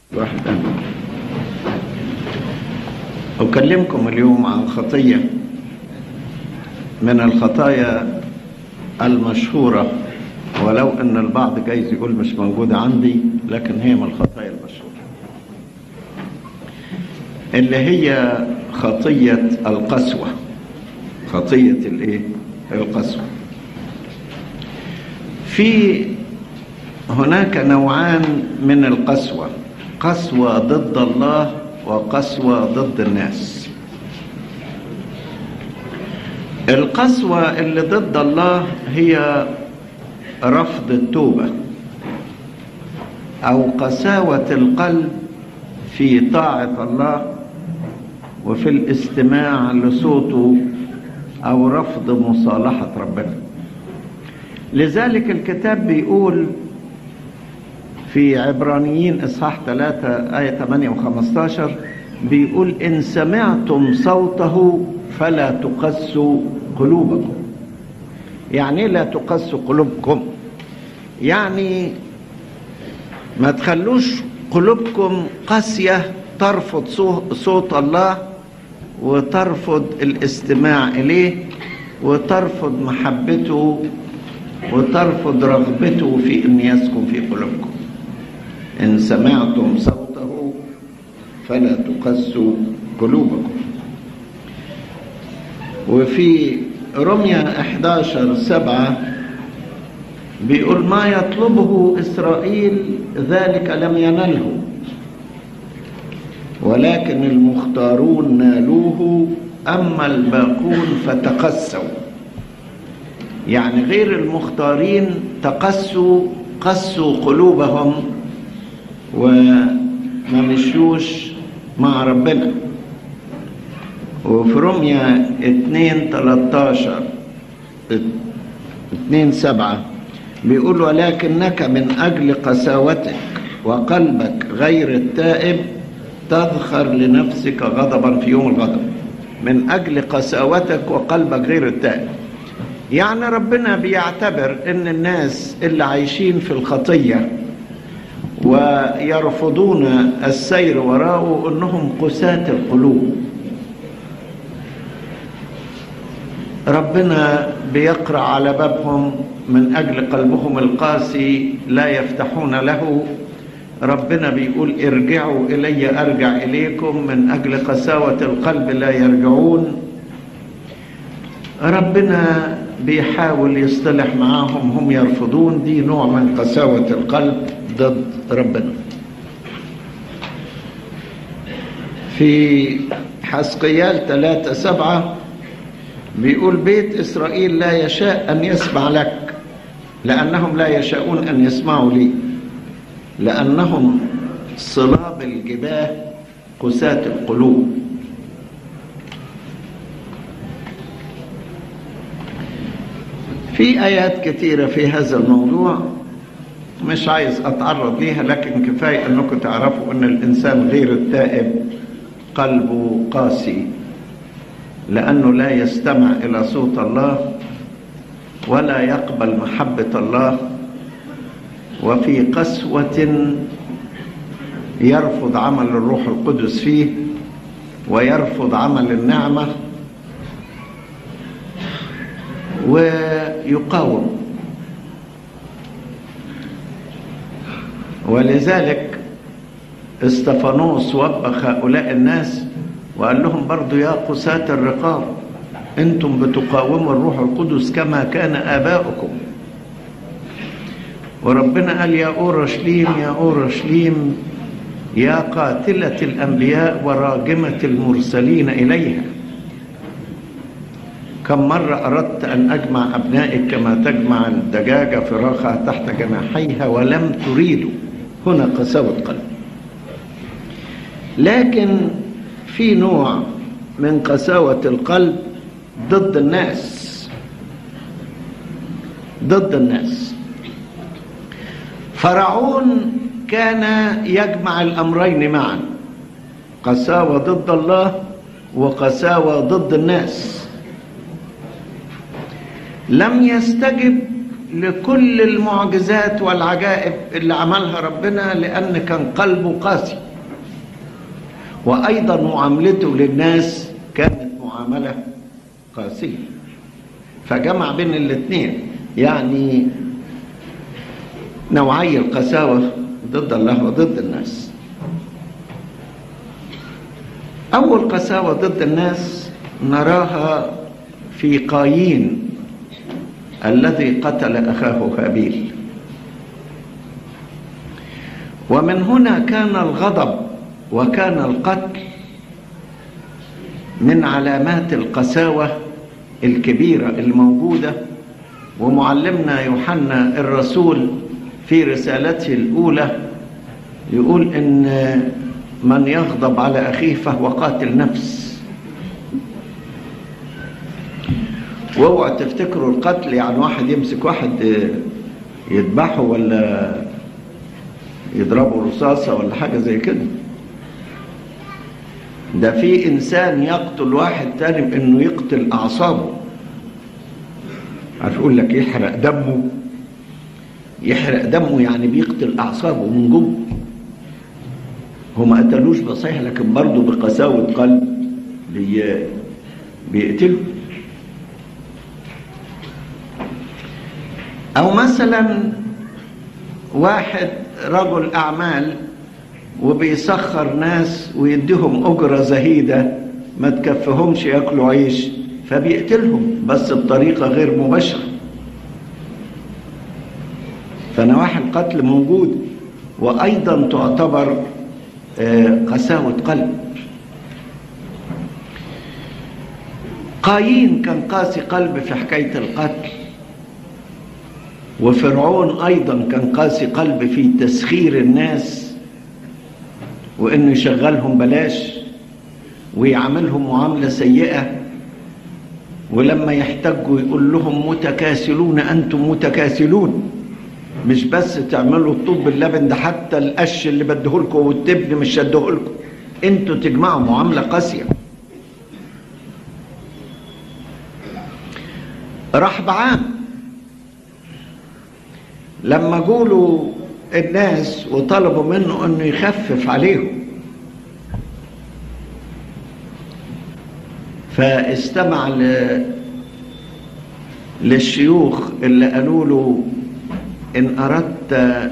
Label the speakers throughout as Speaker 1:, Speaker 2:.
Speaker 1: واحد أنا أكلمكم اليوم عن خطية من الخطايا المشهورة ولو أن البعض جايز يقول مش موجودة عندي لكن هي من الخطايا المشهورة اللي هي خطية القسوة خطية الايه القسوة في هناك نوعان من القسوة قسوة ضد الله وقسوة ضد الناس القسوة اللي ضد الله هي رفض التوبة أو قساوة القلب في طاعة الله وفي الاستماع لصوته أو رفض مصالحة ربنا لذلك الكتاب بيقول في عبرانيين إصحاح 3 آية 8 و15 بيقول إن سمعتم صوته فلا تقسوا قلوبكم يعني لا تقسوا قلوبكم يعني ما تخلوش قلوبكم قاسية ترفض صوت الله وترفض الاستماع إليه وترفض محبته وترفض رغبته في أن يسكن في قلوبكم إن سمعتم صوته فلا تقسوا قلوبكم وفي رمية 11 سبعة بيقول ما يطلبه إسرائيل ذلك لم ينله ولكن المختارون نالوه أما الباقون فتقسوا يعني غير المختارين تقسوا قسوا قلوبهم وما مشيوش مع ربنا وفي رمية 2 13 2 7 بيقول ولكنك من أجل قساوتك وقلبك غير التائب تذخر لنفسك غضبا في يوم الغضب من أجل قساوتك وقلبك غير التائب يعني ربنا بيعتبر ان الناس اللي عايشين في الخطية ويرفضون السير وراءه انهم قساة القلوب ربنا بيقرأ على بابهم من أجل قلبهم القاسي لا يفتحون له ربنا بيقول ارجعوا إلي أرجع إليكم من أجل قساوة القلب لا يرجعون ربنا بيحاول يصطلح معاهم هم يرفضون دي نوع من قساوة القلب ضد ربنا في حسقيال ثلاثة سبعة بيقول بيت إسرائيل لا يشاء أن يسمع لك لأنهم لا يشاءون أن يسمعوا لي لأنهم صلاب الجباه قساة القلوب في آيات كثيرة في هذا الموضوع مش عايز أتعرض ليها لكن كفاية أنكم تعرفوا أن الإنسان غير التائب قلبه قاسي لأنه لا يستمع إلى صوت الله ولا يقبل محبة الله وفي قسوة يرفض عمل الروح القدس فيه ويرفض عمل النعمة ويقاوم ولذلك استفانوس وبخ هؤلاء الناس وقال لهم برضو يا قساة الرقاب انتم بتقاوموا الروح القدس كما كان آباؤكم وربنا قال يا أورشليم يا أورشليم يا قاتلة الأنبياء وراجمة المرسلين إليها كم مرة أردت أن أجمع أبنائك كما تجمع الدجاجة فراخها تحت جناحيها ولم تريدوا هنا قساوة قلب لكن في نوع من قساوة القلب ضد الناس ضد الناس فرعون كان يجمع الأمرين معا قساوة ضد الله وقساوة ضد الناس لم يستجب لكل المعجزات والعجائب اللي عملها ربنا لأن كان قلبه قاسي وأيضا معاملته للناس كانت معاملة قاسية فجمع بين الاثنين يعني نوعي القساوة ضد الله وضد الناس أول قساوة ضد الناس نراها في قايين الذي قتل أخاه هابيل ومن هنا كان الغضب وكان القتل من علامات القساوة الكبيرة الموجودة ومعلمنا يوحنا الرسول في رسالته الأولى يقول إن من يغضب على أخيه فهو قاتل نفس واوعوا تفتكروا القتل يعني واحد يمسك واحد يذبحه ولا يضربه رصاصة ولا حاجة زي كده ده في إنسان يقتل واحد تاني بإنه يقتل أعصابه عارف يقول لك يحرق دمه يحرق دمه يعني بيقتل أعصابه من جوه هو ما قتلوش بصحيح لكن برضه بقساوة قلب بي... بيقتله أو مثلا واحد رجل أعمال وبيسخر ناس ويديهم أجرة زهيدة ما تكفهمش ياكلوا عيش فبيقتلهم بس بطريقة غير مباشرة فنواحي القتل موجودة وأيضا تعتبر قساوة قلب قايين كان قاسي قلب في حكاية القتل وفرعون أيضا كان قاسي قلب في تسخير الناس وإنه يشغلهم بلاش ويعاملهم معاملة سيئة ولما يحتاجوا يقول لهم متكاسلون أنتم متكاسلون مش بس تعملوا الطوب باللبن ده حتى القش اللي بديهولكم والتبن مش هديهولكم انتوا تجمعوا معاملة قاسية رحبعام لما قولوا الناس وطلبوا منه انه يخفف عليهم فاستمع ل... للشيوخ اللي قالوا له ان اردت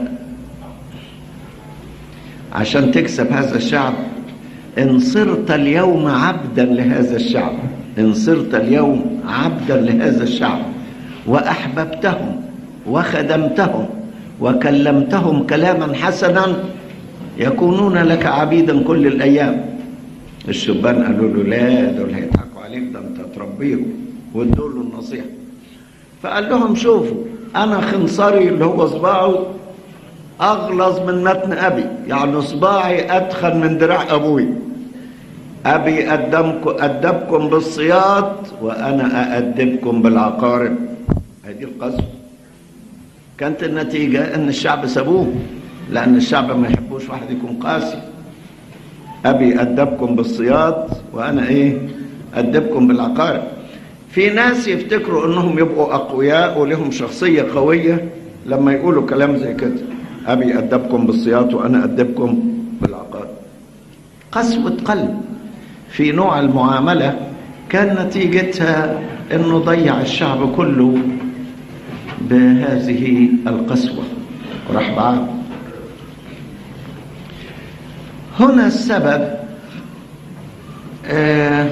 Speaker 1: عشان تكسب هذا الشعب ان صرت اليوم عبدا لهذا الشعب ان صرت اليوم عبدا لهذا الشعب واحببتهم وخدمتهم وكلمتهم كلاما حسنا يكونون لك عبيدا كل الايام الشبان قالوا له لا دول هيضحكوا عليك ده انت تربيهم وادوا له النصيحه فقال لهم شوفوا انا خنصري اللي هو صباعه اغلظ من متن ابي يعني صباعي اتخن من دراع ابوي ابي ادمكم ادبكم بالصياط وانا اادبكم بالعقارب هذه القسوه كانت النتيجه ان الشعب سابوه لان الشعب ما يحبوش واحد يكون قاسي ابي ادبكم بالصياط وانا ايه ادبكم بالعقارب في ناس يفتكروا انهم يبقوا اقوياء ولهم شخصيه قويه لما يقولوا كلام زي كده ابي ادبكم بالصياط وانا ادبكم بالعقارب قسوه قلب في نوع المعامله كان نتيجتها انه ضيع الشعب كله بهذه القسوه رحبعان هنا السبب آه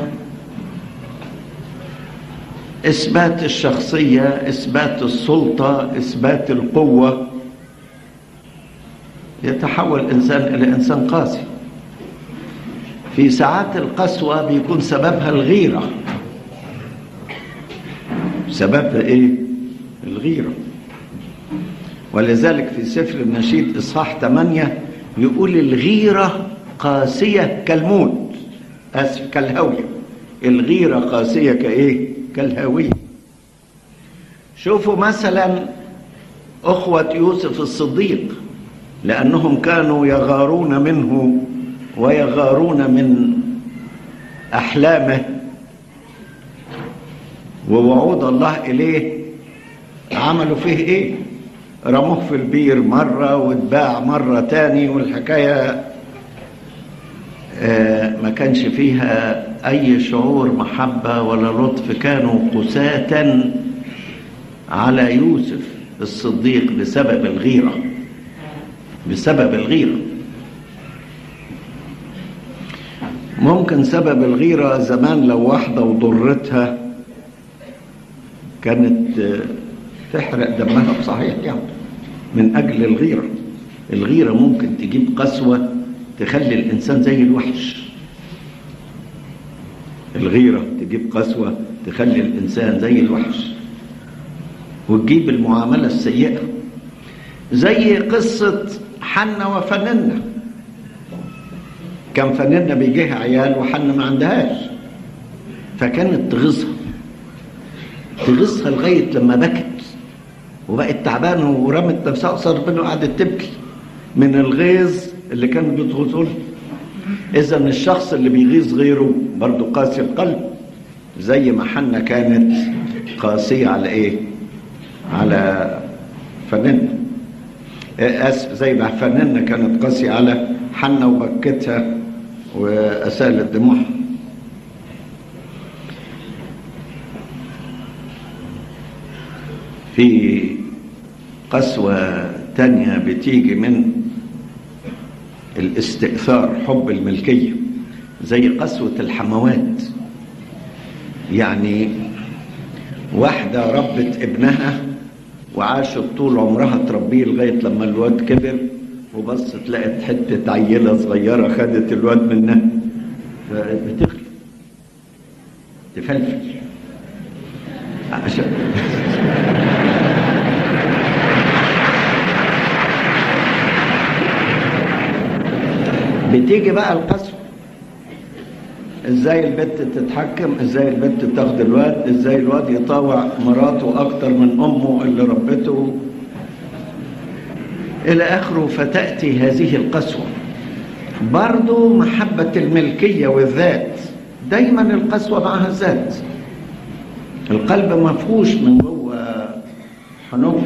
Speaker 1: اثبات الشخصيه اثبات السلطه اثبات القوه يتحول الانسان الى انسان قاسي في ساعات القسوه بيكون سببها الغيره سببها ايه الغيره ولذلك في سفر النشيد اصحاح 8 يقول الغيره قاسيه كالموت اسف كالهويه الغيره قاسيه كايه كالهاوية شوفوا مثلا أخوة يوسف الصديق لأنهم كانوا يغارون منه ويغارون من أحلامه ووعود الله إليه عملوا فيه ايه رموه في البير مرة واتباع مرة تاني والحكاية آه ما كانش فيها أي شعور محبة ولا لطف كانوا قساة على يوسف الصديق بسبب الغيرة بسبب الغيرة ممكن سبب الغيرة زمان لو واحدة وضرتها كانت تحرق دمها بصحيح يعني من أجل الغيرة الغيرة ممكن تجيب قسوة تخلي الإنسان زي الوحش الغيرة تجيب قسوة تخلي الإنسان زي الوحش وتجيب المعاملة السيئة زي قصة حنة وفننة كان فننة بيجيها عيال وحنة ما عندهاش فكانت تغيظها تغيظها لغاية لما بكت وبقت تعبانة ورمت نفسها قصاد ربنا وقعدت تبكي من الغيظ اللي كان بيتغيظه لها إذا الشخص اللي بيغيظ غيره برضه قاسي القلب زي ما حنة كانت قاسية على إيه؟ على فنانة آسف زي ما فنانة كانت قاسية على حنة وبكتها وأسالت دموعها في قسوة تانية بتيجي من الاستئثار حب الملكية زي قسوة الحموات يعني واحدة ربت ابنها وعاشت طول عمرها تربيه لغاية لما الواد كبر وبصت لقت حتة عيلة صغيرة خدت الواد منها بتخلي تفلفل عشان بتيجي بقى القسوة ازاي البنت تتحكم ازاي البنت تاخد الواد ازاي الواد يطاوع مراته اكتر من امه اللي ربته الى اخره فتاتي هذه القسوه برضو محبه الملكيه والذات دايما القسوه معها الذات القلب مفهوش من جوه حنوف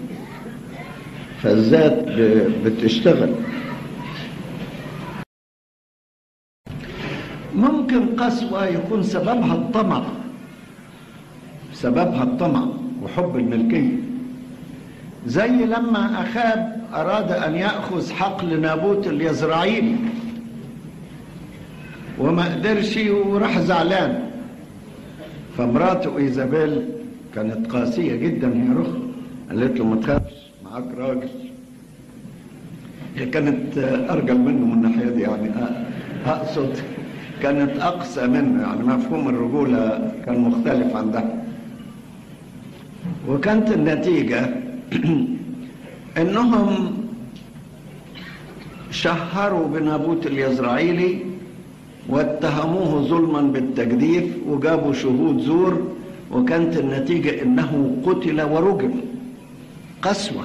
Speaker 1: فالذات بتشتغل ممكن قسوة يكون سببها الطمع سببها الطمع وحب الملكية زي لما أخاب أراد أن يأخذ حقل نابوت اليزرعيلي وما قدرش وراح زعلان فمراته إيزابيل كانت قاسية جدا هي رخ قالت له ما تخافش معاك راجل هي كانت أرجل منه من الناحية دي يعني أقصد كانت أقسى منه يعني مفهوم الرجولة كان مختلف عن ده وكانت النتيجة إنهم شهروا بنابوت اليزرعيلي واتهموه ظلما بالتجديف وجابوا شهود زور وكانت النتيجة إنه قتل ورجم قسوة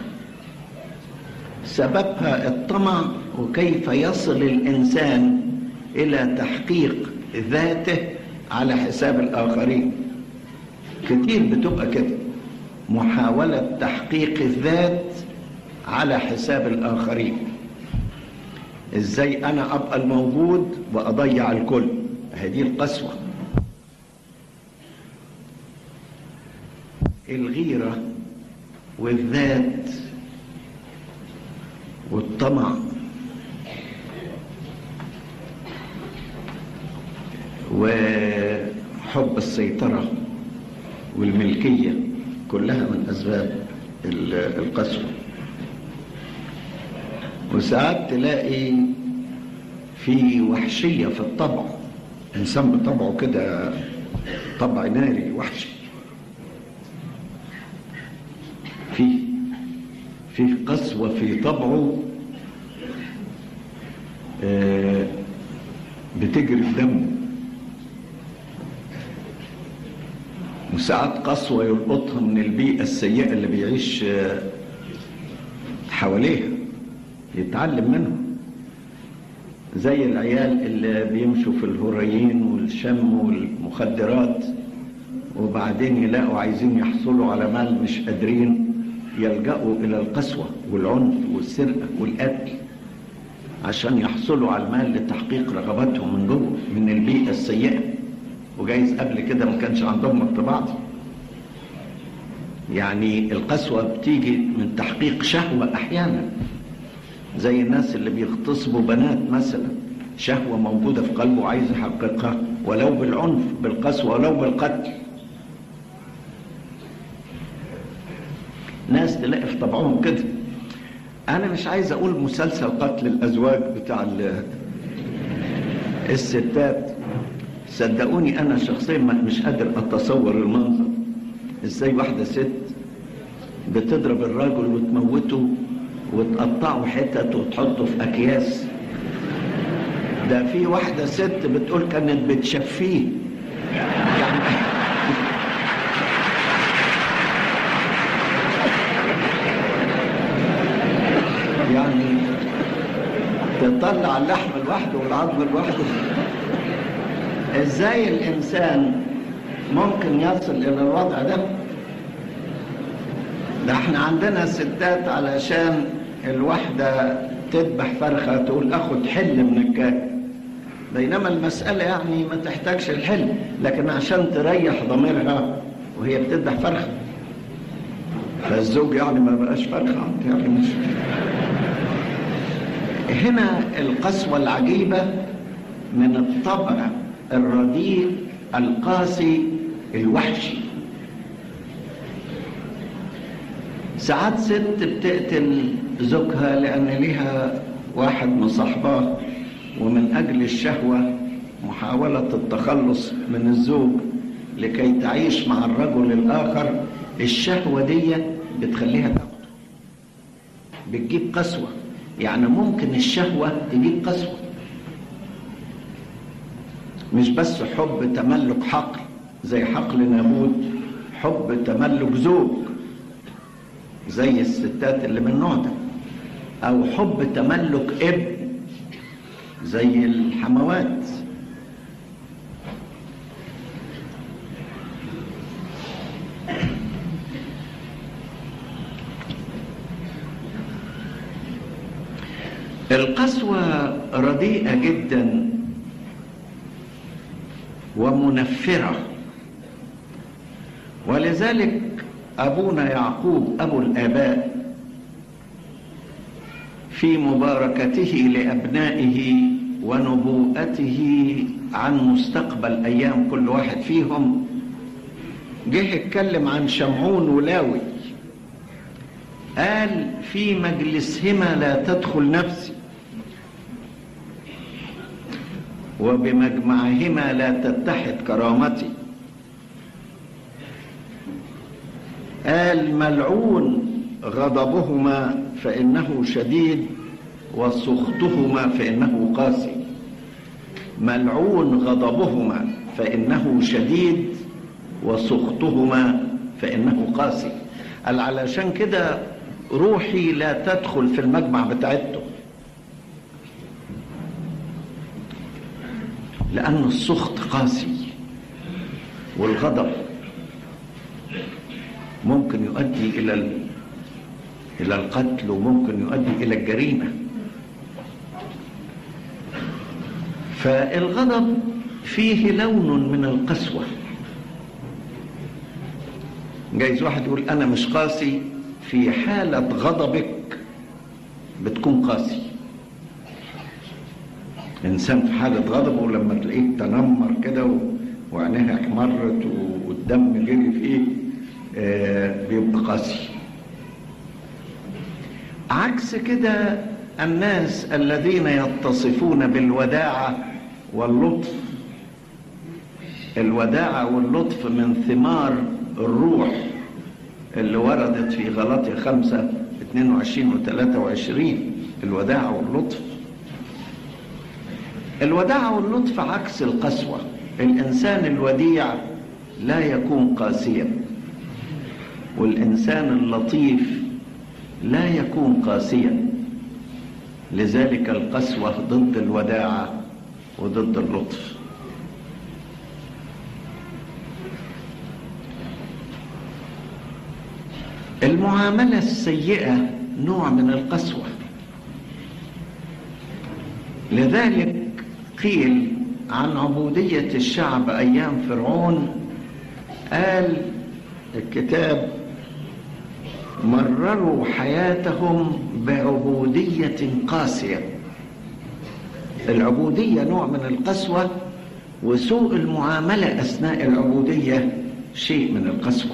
Speaker 1: سببها الطمع وكيف يصل الإنسان إلى تحقيق ذاته على حساب الآخرين كتير بتبقى كده محاولة تحقيق الذات على حساب الآخرين إزاي أنا أبقى الموجود وأضيع الكل هذه القسوة الغيرة والذات والطمع وحب السيطرة والملكية كلها من أسباب القسوة وساعات تلاقي في وحشية في الطبع إنسان بطبعه كده طبع ناري وحشي في في قسوة في طبعه آه بتجري في دمه وساعات قسوة يلقطها من البيئة السيئة اللي بيعيش حواليها يتعلم منها زي العيال اللي بيمشوا في الهريين والشم والمخدرات وبعدين يلاقوا عايزين يحصلوا على مال مش قادرين يلجأوا إلى القسوة والعنف والسرقة والقتل عشان يحصلوا على المال لتحقيق رغباتهم من جوه من البيئة السيئة وجايز قبل كده ما كانش عندهم ارتباط دي يعني القسوة بتيجي من تحقيق شهوة أحيانا زي الناس اللي بيغتصبوا بنات مثلا شهوة موجودة في قلبه عايز يحققها ولو بالعنف بالقسوة ولو بالقتل ناس تلاقي في طبعهم كده أنا مش عايز أقول مسلسل قتل الأزواج بتاع الستات صدقوني أنا شخصيا مش قادر أتصور المنظر ازاي واحدة ست بتضرب الراجل وتموته وتقطعه حتت وتحطه في اكياس ده في واحدة ست بتقول كانت بتشفيه يعني يعني تطلع اللحم لوحده والعظم لوحده ازاي الانسان ممكن يصل الى الوضع ده ده احنا عندنا ستات علشان الواحدة تذبح فرخة تقول اخد حل من الكاك بينما المسألة يعني ما تحتاجش الحل لكن عشان تريح ضميرها وهي بتذبح فرخة فالزوج يعني ما بقاش فرخة يعني مش هنا القسوة العجيبة من الطبع الرديء القاسي الوحشي ساعات ست بتقتل زوجها لأن ليها واحد مصاحباه ومن أجل الشهوة محاولة التخلص من الزوج لكي تعيش مع الرجل الآخر الشهوة دي بتخليها تاخده بتجيب قسوة يعني ممكن الشهوة تجيب قسوة مش بس حب تملك حقل زي حقل نابوت حب تملك زوج زي الستات اللي من النوع ده او حب تملك ابن زي الحموات القسوة رديئة جدا ومنفرة ولذلك أبونا يعقوب أبو الآباء في مباركته لأبنائه ونبوءته عن مستقبل أيام كل واحد فيهم جه اتكلم عن شمعون ولاوي قال في مجلسهما لا تدخل نفسي وبمجمعهما لا تتحد كرامتي قال ملعون غضبهما فإنه شديد وسخطهما فإنه قاسي ملعون غضبهما فإنه شديد وسخطهما فإنه قاسي قال علشان كده روحي لا تدخل في المجمع بتاعته لأن السخط قاسي والغضب ممكن يؤدي إلى إلى القتل وممكن يؤدي إلى الجريمة فالغضب فيه لون من القسوة جايز واحد يقول أنا مش قاسي في حالة غضبك بتكون قاسي إنسان في حالة غضبه لما تلاقيه تنمر كده وعينيها احمرت والدم جري فيه آه بيبقى قاسي عكس كده الناس الذين يتصفون بالوداعة واللطف الوداعة واللطف من ثمار الروح اللي وردت في غلطي خمسة 22 و 23 الوداعة واللطف الوداعة واللطف عكس القسوة الإنسان الوديع لا يكون قاسيا والإنسان اللطيف لا يكون قاسيا لذلك القسوة ضد الوداعة وضد اللطف المعاملة السيئة نوع من القسوة لذلك قيل عن عبودية الشعب أيام فرعون قال الكتاب مرروا حياتهم بعبودية قاسية العبودية نوع من القسوة وسوء المعاملة أثناء العبودية شيء من القسوة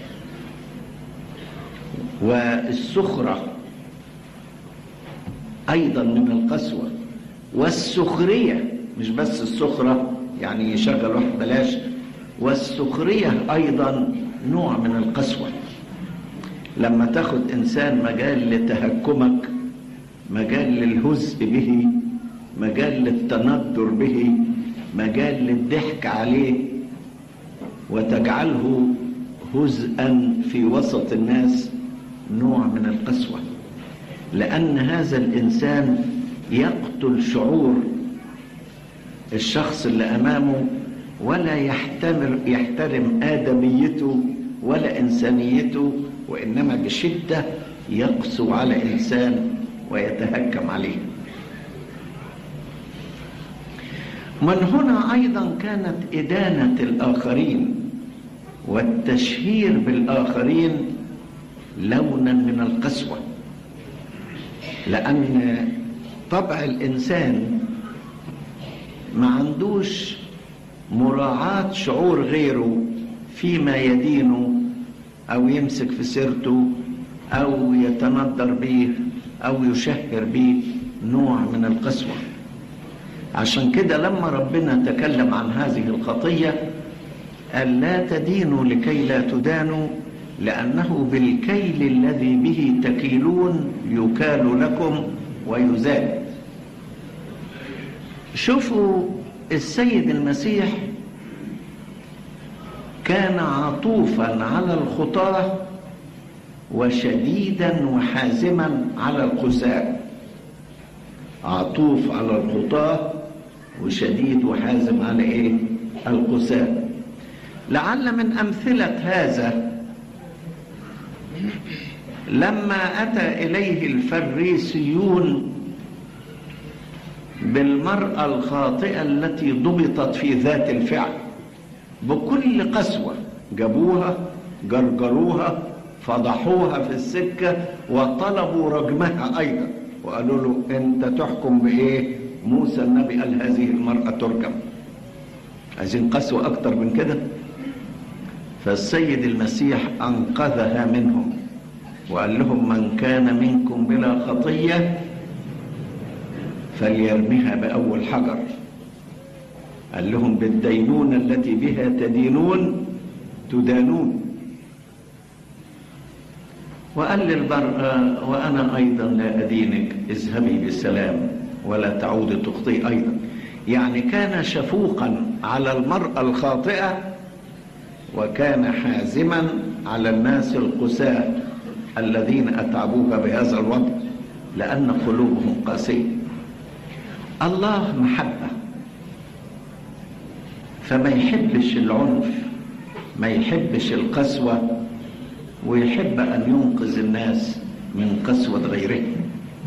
Speaker 1: والسخرة أيضا من القسوة والسخرية مش بس السخرة يعني يشغل واحد بلاش والسخرية أيضا نوع من القسوة لما تاخد إنسان مجال لتهكمك مجال للهزء به مجال للتندر به مجال للضحك عليه وتجعله هزءا في وسط الناس نوع من القسوة لأن هذا الإنسان يقتل شعور الشخص اللي أمامه ولا يحتمل يحترم آدميته ولا إنسانيته وإنما بشدة يقسو على إنسان ويتهكم عليه من هنا أيضا كانت إدانة الآخرين والتشهير بالآخرين لونا من القسوة لأن طبع الإنسان ما عندوش مراعاة شعور غيره فيما يدينه أو يمسك في سيرته أو يتندر به أو يشهر به نوع من القسوة عشان كده لما ربنا تكلم عن هذه الخطية قال لا تدينوا لكي لا تدانوا لأنه بالكيل الذي به تكيلون يكال لكم ويزال شوفوا السيد المسيح كان عطوفا على الخطاة وشديدا وحازما على القساة عطوف على الخطاة وشديد وحازم على ايه القساة لعل من أمثلة هذا لما أتى إليه الفريسيون بالمرأة الخاطئة التي ضبطت في ذات الفعل بكل قسوة جابوها جرجروها فضحوها في السكة وطلبوا رجمها أيضا وقالوا له أنت تحكم بإيه موسى النبي قال هذه المرأة ترجم عايزين قسوة أكتر من كده فالسيد المسيح أنقذها منهم وقال لهم من كان منكم بلا خطية فليرميها بأول حجر قال لهم بالدينونة التي بها تدينون تدانون وقال للمرأة وأنا أيضا لا أدينك اذهبي بالسلام ولا تعودي تخطئي أيضا يعني كان شفوقا على المرأة الخاطئة وكان حازما على الناس القساة الذين أتعبوها بهذا الوضع لأن قلوبهم قاسية الله محبة فما يحبش العنف ما يحبش القسوة ويحب أن ينقذ الناس من قسوة غيرهم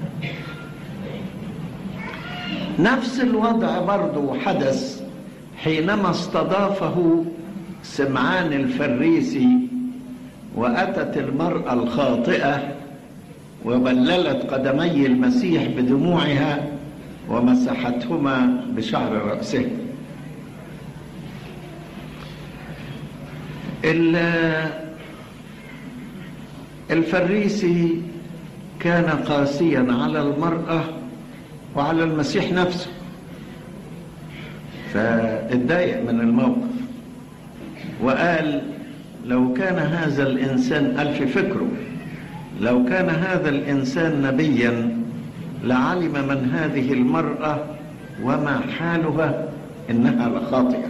Speaker 1: نفس الوضع برضو حدث حينما استضافه سمعان الفريسي وأتت المرأة الخاطئة وبللت قدمي المسيح بدموعها ومسحتهما بشعر رأسه الفريسي كان قاسيا على المرأة وعلى المسيح نفسه فاتضايق من الموقف وقال لو كان هذا الإنسان قال في فكره لو كان هذا الإنسان نبيا لعلم من هذه المرأة وما حالها إنها لخاطئة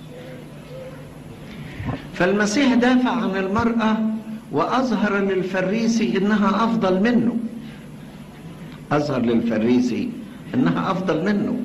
Speaker 1: فالمسيح دافع عن المرأة وأظهر للفريسي إنها أفضل منه أظهر للفريسي إنها أفضل منه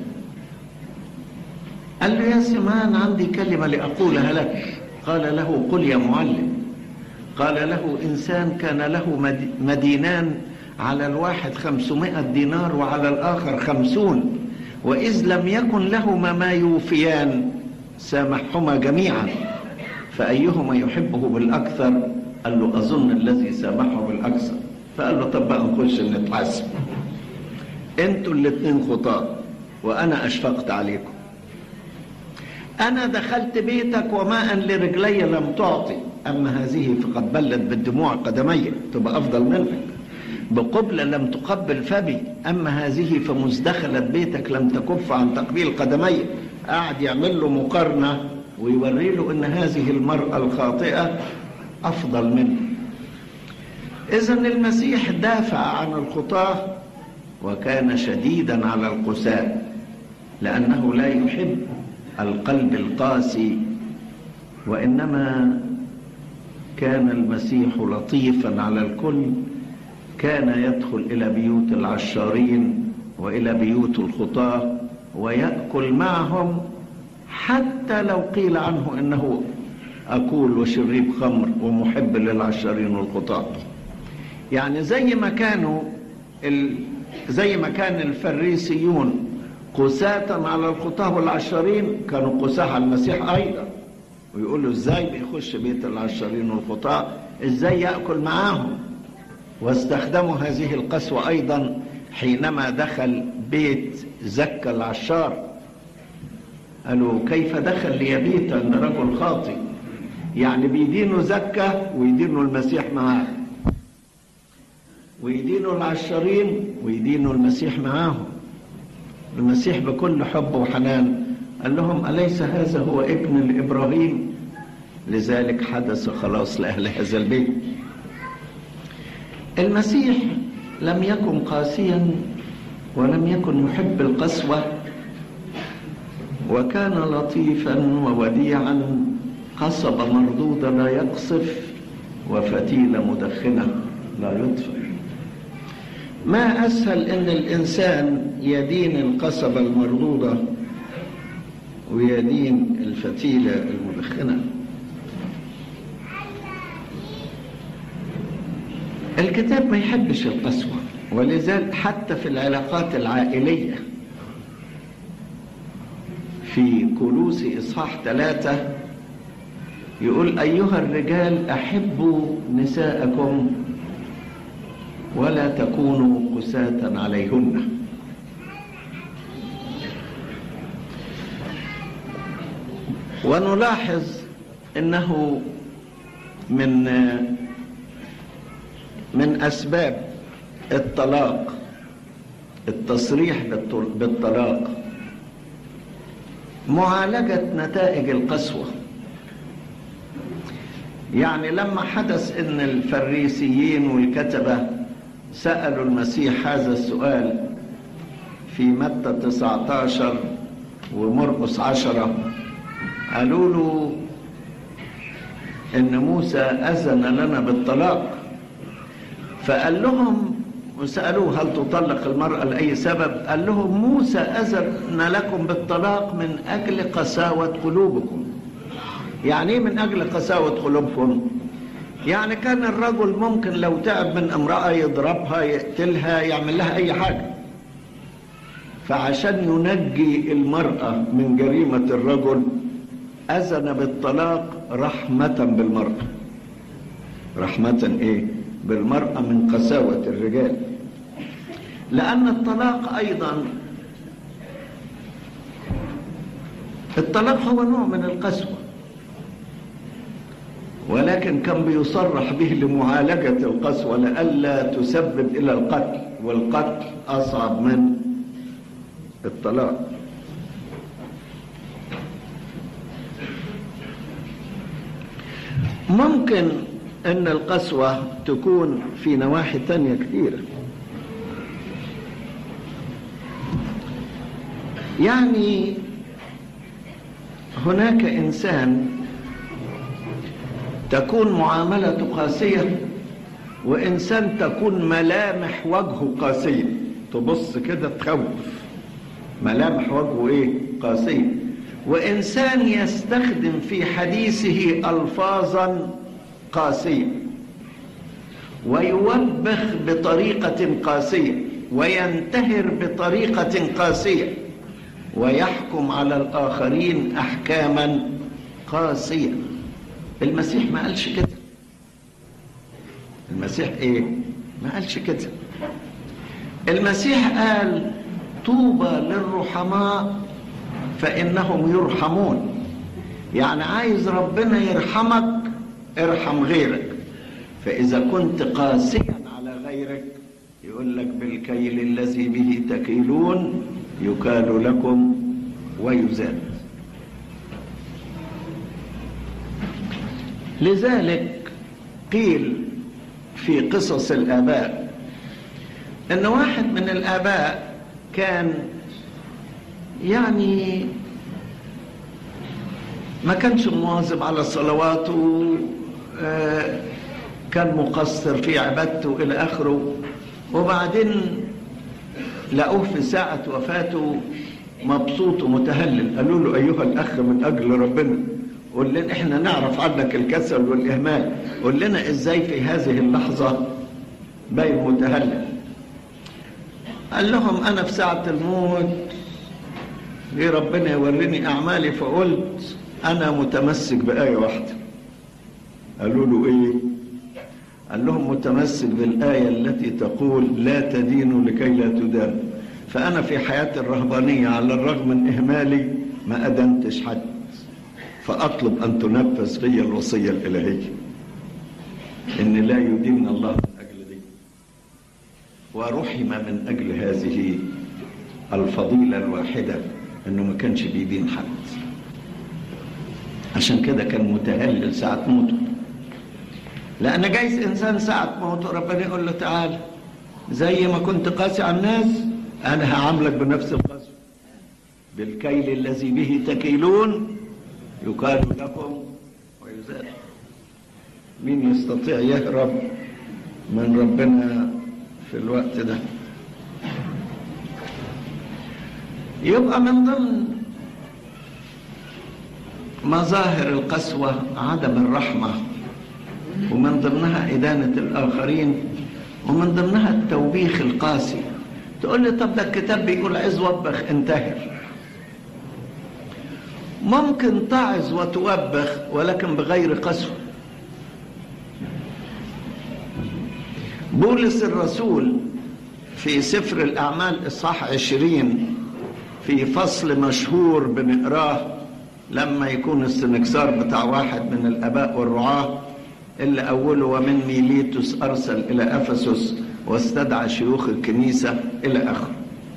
Speaker 1: قال له يا سمان عندي كلمة لأقولها لك قال له قل يا معلم قال له إنسان كان له مدينان على الواحد خمسمائة دينار وعلى الآخر خمسون وإذ لم يكن لهما ما يوفيان سامحهما جميعا فأيهما يحبه بالأكثر قال له أظن الذي سامحه بالأكثر فقال له طب بقى نخش نتحاسب انتوا الاثنين خطاة وأنا أشفقت عليكم أنا دخلت بيتك وماء لرجلي لم تعطي أما هذه فقد بلت بالدموع قدمي تبقى أفضل منك بقبلة لم تقبل فمي أما هذه فمذ دخلت بيتك لم تكف عن تقبيل قدمي قاعد يعمل له مقارنة ويوري له أن هذه المرأة الخاطئة أفضل منه إذا المسيح دافع عن الخطاة وكان شديدا على القساة لأنه لا يحب القلب القاسي وإنما كان المسيح لطيفا على الكل كان يدخل إلى بيوت العشارين وإلى بيوت الخطاة ويأكل معهم حتى لو قيل عنه إنه أكول وشريب خمر ومحب للعشارين والخطاة يعني زي ما كانوا ال... زي ما كان الفريسيون قساة على الخطاة والعشارين كانوا قساة على المسيح أيضا ويقولوا ازاي بيخش بيت العشارين والخطاة ازاي يأكل معاهم واستخدموا هذه القسوة أيضا حينما دخل بيت زكى العشار قالوا كيف دخل ليبيت عند رجل خاطئ يعني بيدينوا زكى ويدينوا المسيح معاه ويدينوا العشارين ويدينوا المسيح معاهم المسيح بكل حب وحنان قال لهم أليس هذا هو ابن لإبراهيم لذلك حدث خلاص لأهل هذا البيت المسيح لم يكن قاسيا ولم يكن يحب القسوة وكان لطيفا ووديعا قصب مردودة لا يقصف وفتيلة مدخنة لا يطفئ ما أسهل أن الإنسان يدين القصبة المردودة ويدين الفتيلة المدخنة الكتاب ما يحبش القسوة ولذلك حتى في العلاقات العائلية في كلوس إصحاح ثلاثة يقول أيها الرجال أحبوا نساءكم ولا تكونوا قساة عليهن ونلاحظ انه من من اسباب الطلاق التصريح بالطلاق معالجة نتائج القسوة يعني لما حدث ان الفريسيين والكتبة سألوا المسيح هذا السؤال في متى 19 ومرقس 10 قالوا له ان موسى اذن لنا بالطلاق فقال لهم وسالوه هل تطلق المراه لاي سبب قال لهم موسى اذن لكم بالطلاق من اجل قساوه قلوبكم يعني ايه من اجل قساوه قلوبكم يعني كان الرجل ممكن لو تعب من امراه يضربها يقتلها يعمل لها اي حاجه فعشان ينجي المراه من جريمه الرجل أذن بالطلاق رحمة بالمرأة رحمة إيه؟ بالمرأة من قساوة الرجال لأن الطلاق أيضا الطلاق هو نوع من القسوة ولكن كان بيصرح به لمعالجة القسوة لئلا تسبب إلى القتل والقتل أصعب من الطلاق ممكن ان القسوة تكون في نواحي تانية كثيرة يعني هناك انسان تكون معاملته قاسية وانسان تكون ملامح وجهه قاسية تبص كده تخوف ملامح وجهه ايه قاسيه وإنسان يستخدم في حديثه ألفاظا قاسية ويوبخ بطريقة قاسية وينتهر بطريقة قاسية ويحكم على الآخرين أحكاما قاسية المسيح ما قالش كده المسيح ايه ما قالش كده المسيح قال طوبى للرحماء فإنهم يرحمون يعني عايز ربنا يرحمك ارحم غيرك فإذا كنت قاسيا على غيرك يقول لك بالكيل الذي به تكيلون يكال لكم ويزاد لذلك قيل في قصص الآباء أن واحد من الآباء كان يعني ما كانش مواظب على صلواته كان مقصر في عبادته إلى آخره وبعدين لقوه في ساعة وفاته مبسوط ومتهلل قالوا له أيها الأخ من أجل ربنا قول لنا إحنا نعرف عنك الكسل والإهمال قول لنا إزاي في هذه اللحظة باين متهلل قال لهم أنا في ساعة الموت ليه ربنا يوريني أعمالي فقلت أنا متمسك بآية واحدة قالوا له إيه قال لهم متمسك بالآية التي تقول لا تدينوا لكي لا تدان فأنا في حياتي الرهبانية على الرغم من إهمالي ما أدنتش حد فأطلب أن تنفذ في الوصية الإلهية إن لا يدين الله من أجل دي ورحم من أجل هذه الفضيلة الواحدة إنه ما كانش بيدين حد عشان كده كان متهلل ساعة موته لأن جايز إنسان ساعة موته ربنا يقول له تعالى زي ما كنت قاسي على الناس أنا هعاملك بنفس القسوة بالكيل الذي به تكيلون يقال لكم ويزال مين يستطيع يهرب من ربنا في الوقت ده يبقى من ضمن مظاهر القسوة عدم الرحمة ومن ضمنها إدانة الآخرين ومن ضمنها التوبيخ القاسي تقول لي طب ده الكتاب بيقول عز وبخ انتهر ممكن تعظ وتوبخ ولكن بغير قسوة بولس الرسول في سفر الأعمال إصحاح عشرين في فصل مشهور بنقراه لما يكون السنكسار بتاع واحد من الآباء والرعاة اللي أوله ومن ميليتوس أرسل إلى أفسس واستدعى شيوخ الكنيسة إلى آخره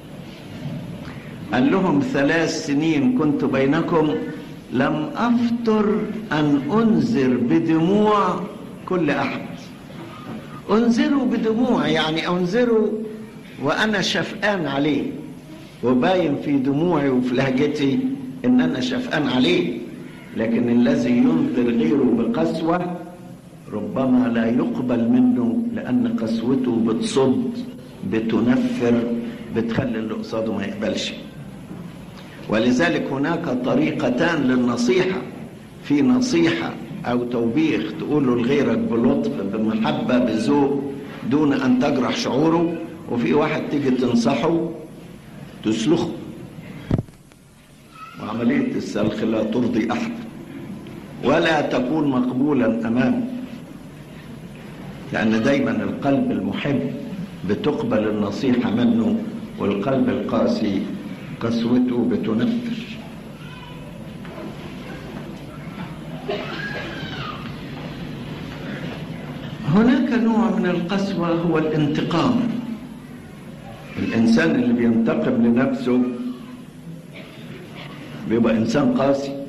Speaker 1: قال لهم ثلاث سنين كنت بينكم لم أفتر أن أنذر بدموع كل أحد أنذروا بدموع يعني أنذروا وأنا شفقان عليه وباين في دموعي وفي لهجتي إن أنا شفقان عليه لكن الذي ينذر غيره بقسوة ربما لا يقبل منه لأن قسوته بتصد بتنفر بتخلي اللي قصاده ما يقبلش ولذلك هناك طريقتان للنصيحة في نصيحة أو توبيخ تقوله لغيرك بلطف بمحبة بذوق دون أن تجرح شعوره وفي واحد تيجي تنصحه تسلخه وعملية السلخ لا ترضي أحد ولا تكون مقبولا أمامه لأن دايما القلب المحب بتقبل النصيحة منه والقلب القاسي قسوته بتنفر هناك نوع من القسوة هو الانتقام الإنسان اللي بينتقم لنفسه بيبقى إنسان قاسي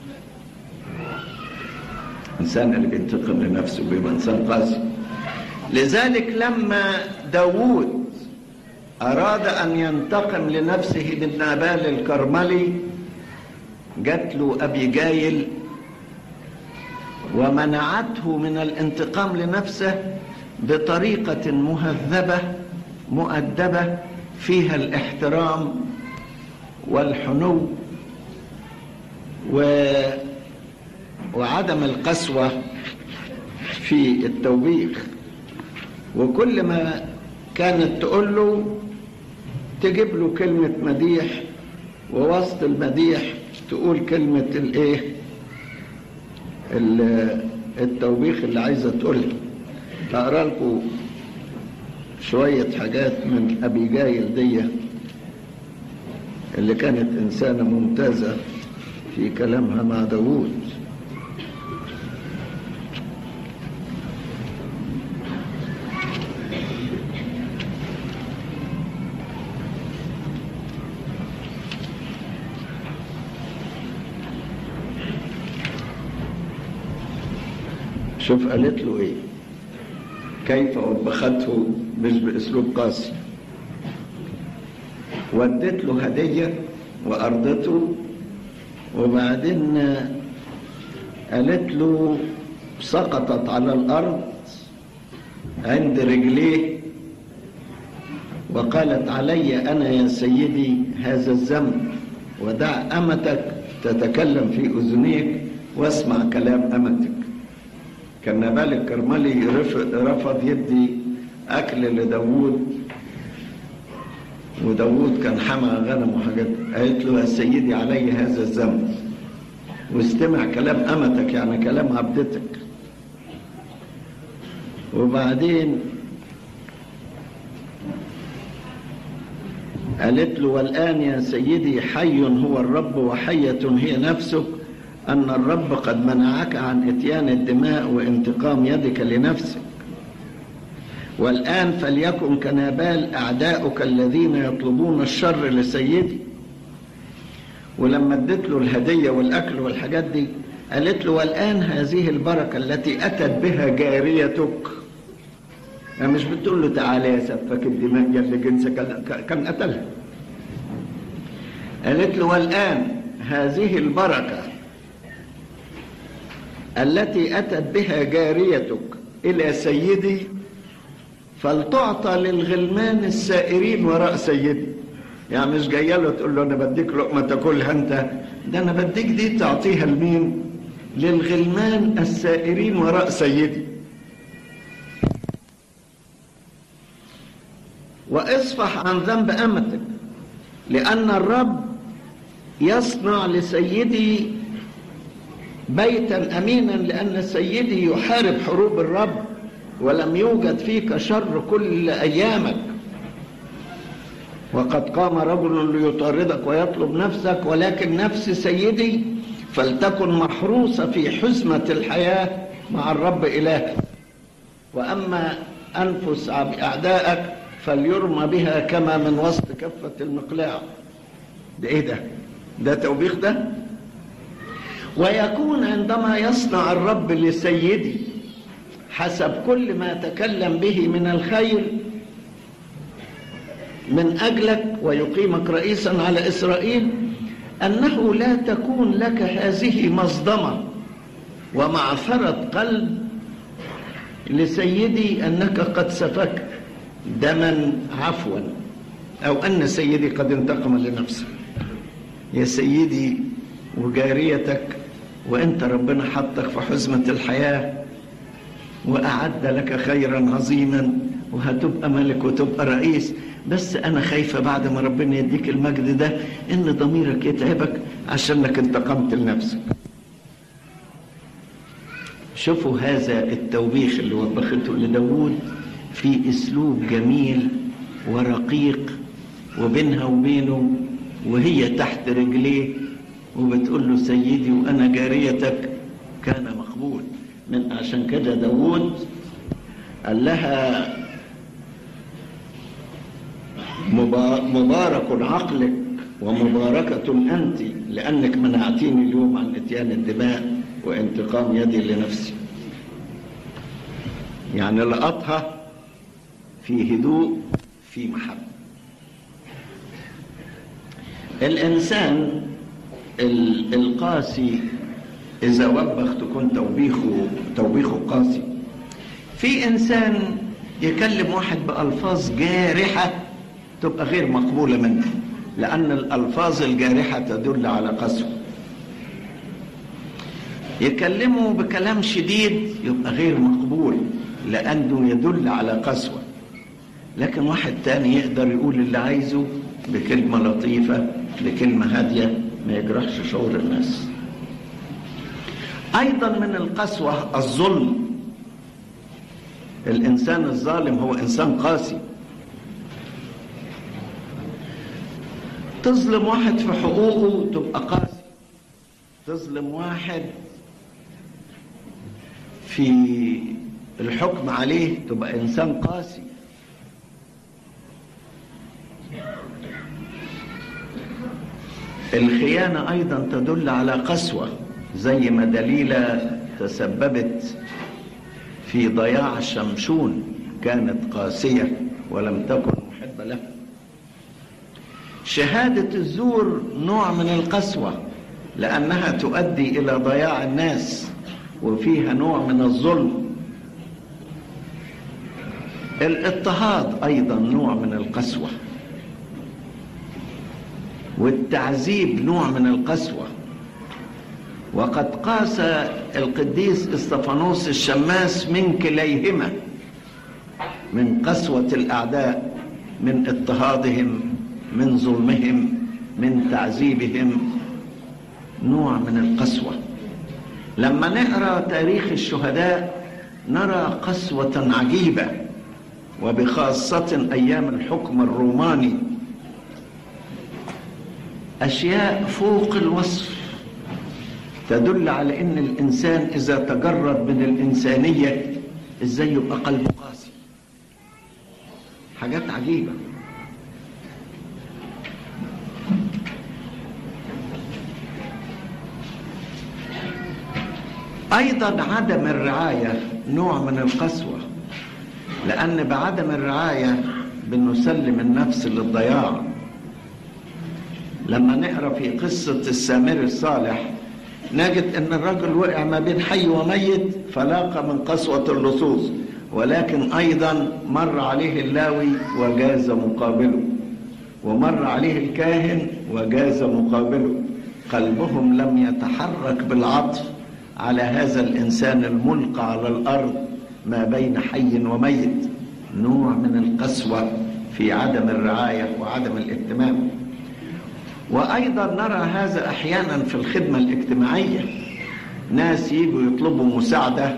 Speaker 1: الإنسان اللي بينتقم لنفسه بيبقى إنسان قاسي لذلك لما داوود أراد أن ينتقم لنفسه من نابال الكرملي جات له أبي جايل ومنعته من الانتقام لنفسه بطريقة مهذبة مؤدبة فيها الاحترام والحنو و وعدم القسوة في التوبيخ وكل ما كانت تقول له تجيب له كلمة مديح ووسط المديح تقول كلمة الايه التوبيخ اللي عايزة تقولها هقرا لكم شوية حاجات من أبي جايل دي اللي كانت إنسانة ممتازة في كلامها مع داوود شوف قالت له ايه كيف وبخته مش باسلوب قاسي ودت له هديه وارضته وبعدين قالت له سقطت على الارض عند رجليه وقالت علي انا يا سيدي هذا الذنب ودع امتك تتكلم في اذنيك واسمع كلام امتك كان نبال الكرملي رفض يدي اكل لداوود وداوود كان حمى غنم وحاجات قالت له يا سيدي علي هذا الذنب واستمع كلام امتك يعني كلام عبدتك وبعدين قالت له والآن يا سيدي حي هو الرب وحية هي نفسك أن الرب قد منعك عن إتيان الدماء وانتقام يدك لنفسك والآن فليكن كنابال أعداؤك الذين يطلبون الشر لسيدي ولما ادت له الهدية والأكل والحاجات دي قالت له والآن هذه البركة التي أتت بها جاريتك يعني مش بتقول له تعالى يا سفك الدماء يلي جنسك كان قتلها قالت له والآن هذه البركة التي أتت بها جاريتك إلى سيدي فلتعطى للغلمان السائرين وراء سيدي يعني مش جايه له تقول له انا بديك لقمه تاكلها انت ده انا بديك دي تعطيها لمين للغلمان السائرين وراء سيدي واصفح عن ذنب امتك لان الرب يصنع لسيدي بيتا امينا لان سيدي يحارب حروب الرب ولم يوجد فيك شر كل ايامك وقد قام رجل ليطاردك ويطلب نفسك ولكن نفس سيدي فلتكن محروسه في حزمه الحياه مع الرب الهك واما انفس اعدائك فليرمى بها كما من وسط كفه المقلاع ده ايه ده ده توبيخ ده ويكون عندما يصنع الرب لسيدي حسب كل ما تكلم به من الخير من اجلك ويقيمك رئيسا على اسرائيل انه لا تكون لك هذه مصدمه ومعثره قلب لسيدي انك قد سفكت دما عفوا او ان سيدي قد انتقم لنفسه يا سيدي وجاريتك وانت ربنا حطك في حزمه الحياه واعد لك خيرا عظيما وهتبقى ملك وتبقى رئيس بس انا خايفه بعد ما ربنا يديك المجد ده ان ضميرك يتعبك عشانك انتقمت لنفسك شوفوا هذا التوبيخ اللي وبخته لداود في اسلوب جميل ورقيق وبينها وبينه وهي تحت رجليه وبتقول له سيدي وانا جاريتك كان مقبول من عشان كده داود قال لها مبارك عقلك ومباركة أنت لأنك منعتيني اليوم عن إتيان الدماء وانتقام يدي لنفسي يعني لقطها في هدوء في محبة الإنسان القاسي إذا وبخ تكون توبيخه توبيخه قاسي في إنسان يكلم واحد بألفاظ جارحة تبقى غير مقبولة منه لأن الألفاظ الجارحة تدل على قسوة يكلمه بكلام شديد يبقى غير مقبول لأنه يدل على قسوة لكن واحد تاني يقدر يقول اللي عايزه بكلمة لطيفة بكلمة هادية ما يجرحش شعور الناس أيضا من القسوة الظلم الإنسان الظالم هو إنسان قاسي تظلم واحد في حقوقه تبقى قاسي تظلم واحد في الحكم عليه تبقى إنسان قاسي الخيانة أيضا تدل على قسوة زي ما دليلة تسببت في ضياع شمشون كانت قاسية ولم تكن محبة له شهادة الزور نوع من القسوة لأنها تؤدي إلى ضياع الناس وفيها نوع من الظلم الاضطهاد أيضا نوع من القسوة والتعذيب نوع من القسوة وقد قاس القديس استفانوس الشماس من كليهما من قسوة الأعداء من اضطهادهم من ظلمهم من تعذيبهم نوع من القسوة لما نقرأ تاريخ الشهداء نرى قسوة عجيبة وبخاصة أيام الحكم الروماني أشياء فوق الوصف تدل على أن الإنسان إذا تجرد من الإنسانية إزاي يبقى قلبه قاسي حاجات عجيبة أيضا عدم الرعاية نوع من القسوة لأن بعدم الرعاية بنسلم النفس للضياع لما نقرا في قصة السامري الصالح نجد ان الرجل وقع ما بين حي وميت فلاقى من قسوة اللصوص ولكن ايضا مر عليه اللاوي وجاز مقابله ومر عليه الكاهن وجاز مقابله قلبهم لم يتحرك بالعطف على هذا الانسان الملقى على الارض ما بين حي وميت نوع من القسوة في عدم الرعاية وعدم الاهتمام وأيضا نرى هذا أحيانا في الخدمة الاجتماعية ناس يجوا يطلبوا مساعدة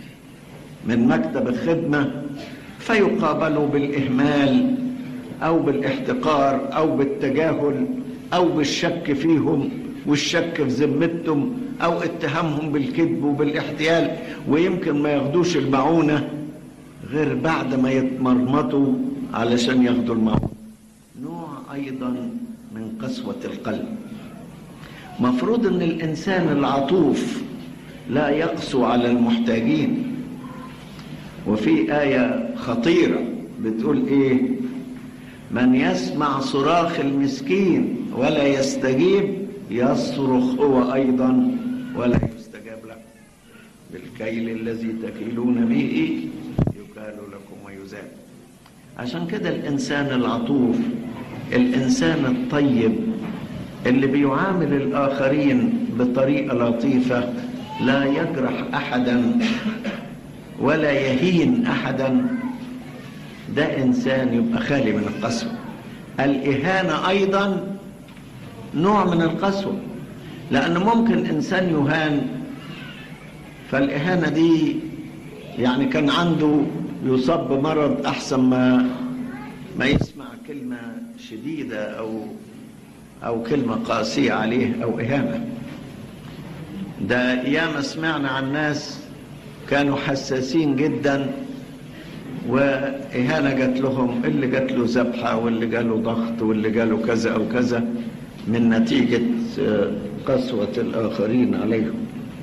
Speaker 1: من مكتب الخدمة فيقابلوا بالإهمال أو بالاحتقار أو بالتجاهل أو بالشك فيهم والشك في ذمتهم أو اتهامهم بالكذب وبالاحتيال ويمكن ما ياخدوش المعونة غير بعد ما يتمرمطوا علشان ياخدوا المعونة نوع أيضا من قسوة القلب مفروض ان الانسان العطوف لا يقسو على المحتاجين وفي آية خطيرة بتقول ايه من يسمع صراخ المسكين ولا يستجيب يصرخ هو ايضا ولا يستجاب له بالكيل الذي تكيلون به يكال لكم ويزال عشان كده الانسان العطوف الانسان الطيب اللي بيعامل الاخرين بطريقه لطيفه لا يجرح احدا ولا يهين احدا ده انسان يبقى خالي من القسوه الاهانه ايضا نوع من القسوه لان ممكن انسان يهان فالاهانه دي يعني كان عنده يصاب بمرض احسن ما ما يسمع كلمه شديدة أو أو كلمة قاسية عليه أو إهانة ده ياما سمعنا عن ناس كانوا حساسين جدا وإهانة جات لهم اللي جات له ذبحة واللي جاله ضغط واللي جاله كذا أو كذا من نتيجة قسوة الآخرين عليهم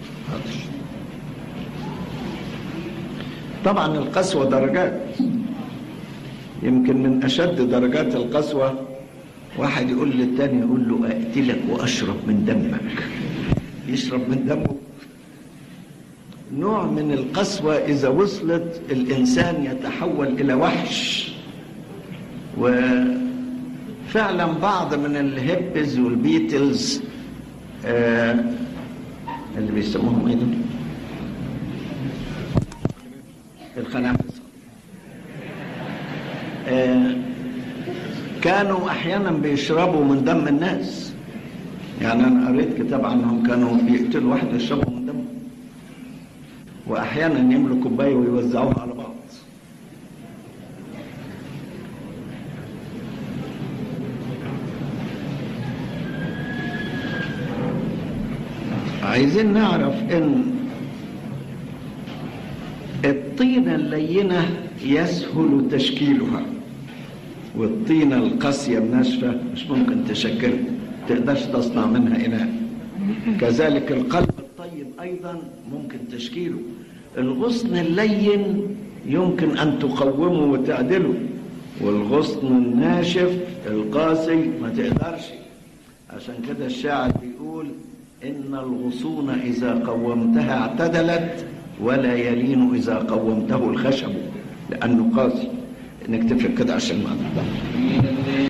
Speaker 1: طبعا القسوة درجات يمكن من أشد درجات القسوة واحد يقول للتاني يقول له أقتلك وأشرب من دمك يشرب من دمه نوع من القسوة إذا وصلت الإنسان يتحول إلى وحش وفعلا بعض من الهيبز والبيتلز آه اللي بيسموهم ايه دول؟ الخنافسة آه كانوا أحيانا بيشربوا من دم الناس يعني أنا قريت كتاب عنهم كانوا يقتلوا واحد يشربوا من دمه وأحيانا يملوا كوباية ويوزعوها على بعض عايزين نعرف ان الطينة اللينة يسهل تشكيلها والطينة القاسية الناشفة مش ممكن تشكلها تقدرش تصنع منها إناء كذلك القلب الطيب أيضا ممكن تشكيله الغصن اللين يمكن أن تقومه وتعدله والغصن الناشف القاسي ما تقدرش عشان كده الشاعر بيقول إن الغصون إذا قومتها اعتدلت ولا يلين إذا قومته الخشب لأنه قاسي نكتفي كده عشان ما نضل